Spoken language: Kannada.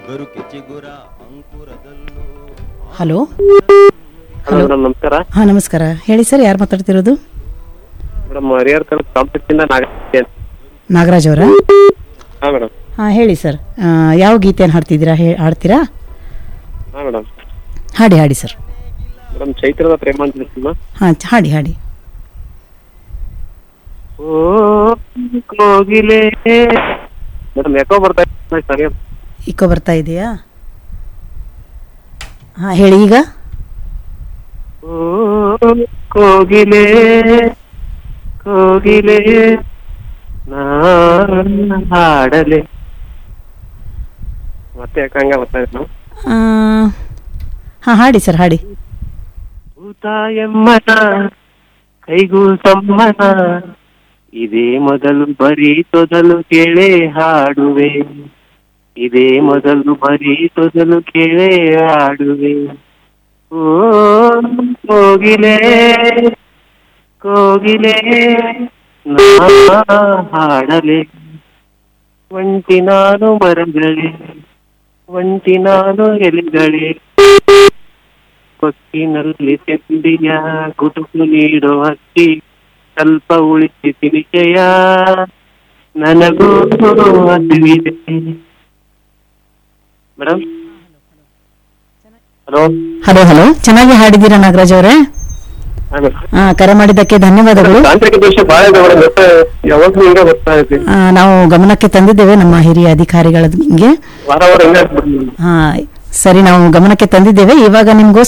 ಗರುಕೆ ಚಿಗುರ ಅಂಕುರದಲ್ಲೂ ಹಲೋ ಹಲೋ ಮೇಡಮ್ ನಮಸ್ಕಾರ ಹಾ ನಮಸ್ಕಾರ ಹೇಳಿ ಸರ್ ಯಾರು ಮಾತಾಡ್ತಿರೋದು ಮೇಡಮ್ ಹರಿಹರ ತಾಲೂಕು ಕಾಂಪ್ಲೆಕ್ಸಿಂದ ನಾಗರಾಜ್ ಅಂತ. ನಾಗರಾಜ್ ಅವರ ಹಾ ಮೇಡಮ್ ಹಾ ಹೇಳಿ ಸರ್ ಆ, ಯಾವ ಗೀತೆಯನ್ನು ಹಾಡ್ತಿದ್ದೀರಾ ಹೇ ಹಾಡ್ತೀರಾ ಹಾ ಮೇಡಮ್ ಹಾಡಿ ಹಾಡಿ ಸರ್ ಮೇಡಮ್ ಚೈತ್ರದ ಪ್ರೇಮ ಅಂತ ಸಿನಿಮಾ ಹಾ ಚ- ಹಾಡಿ ಹಾಡಿ ಓ ಕೋಗಿಲೆ ಮೇಡಮ್ ಯಾಕೋ ಬರ್ತಾ ಇದೆ ಸರಿ ಇಕೋ ಬರ್ತಾ ಇದೆಯಾ ಹಾ ಹೇಳಿ ಈಗ ಓ ಕೋಗಿಲೆ ಕೋಗಿಲೆ ನಾ ಹಾಡಲೆ ಮತ್ತೆ ಯಾಕೆ ಹಂಗ ಬರ್ತಾ ಇದೆ ಮೇಡಮ್ ಆ, ಹಾ ಹಾಡಿ ಸರ್ ಹಾಡಿ ಭೂತಾಯಮ್ಮನ ಕೈಗೂ ಸಮ್ಮನ ಇದೇ ಮೊದಲು ಬರೀ ತೊದಲು ಕೇಳೇ ಹಾಡುವೆ ಇದೇ ಮೊದಲು ಬರೀ ತೊದಲು ಕೇಳೇ ಹಾಡುವೆ ಓ ಕೋಗಿಲೆ ಕೋಗಿಲೆ ನಾ ಹಾಡಲೆ ಒಂಟಿ ನಾನು ಮರಗಳೇ ಒಂಟಿ ನಾನು ಎಲೆಗಳೇ ಕೊಕ್ಕಿನಲ್ಲಿ ಚೆಂಡಿಯ ಗುಟುಕು ನೀಡೋ ಹಕ್ಕಿ ಸ್ವಲ್ಪ ಉಳಿಸಿ ತಿನಿಕೆಯ ನನಗೂ ಅದುವಿದೆ ಮೇಡಮ್ ಹಲೋ ಹಲೋ ಹಲೋ ಚೆನ್ನಾಗಿ ಹಾಡಿದ್ದೀರಾ ನಾಗರಾಜ್ ಅವರೇ ಆ, ಕರೆ ಮಾಡಿದ್ದಕ್ಕೆ ಧನ್ಯವಾದಗಳು ತಾಂತ್ರಿಕ ದೋಷ ಬಹಳ ಇದೆ ಮೇಡಮ್ ಮತ್ತೆ ಯಾವಾಗ್ಲೂ ಹಿಂಗೆ ಬರ್ತಾ ಇದೆ ಆ, ನಾವು ಗಮನಕ್ಕೆ ತಂದಿದ್ದೇವೆ ನಮ್ಮ ಹಿರಿಯ ಅಧಿಕಾರಿಗಳಿಗೆ ವಾರ ವಾರ ಹಿಂಗೆ ಆಗ್ಬಿಡ್ಲಿ ಹಾ ಸರಿ ನಾವು ಗಮನಕ್ಕೆ ತಂದಿದ್ದೇವೆ ಇವಾಗ ನಿಮ್ಗೋಸ್ಕರ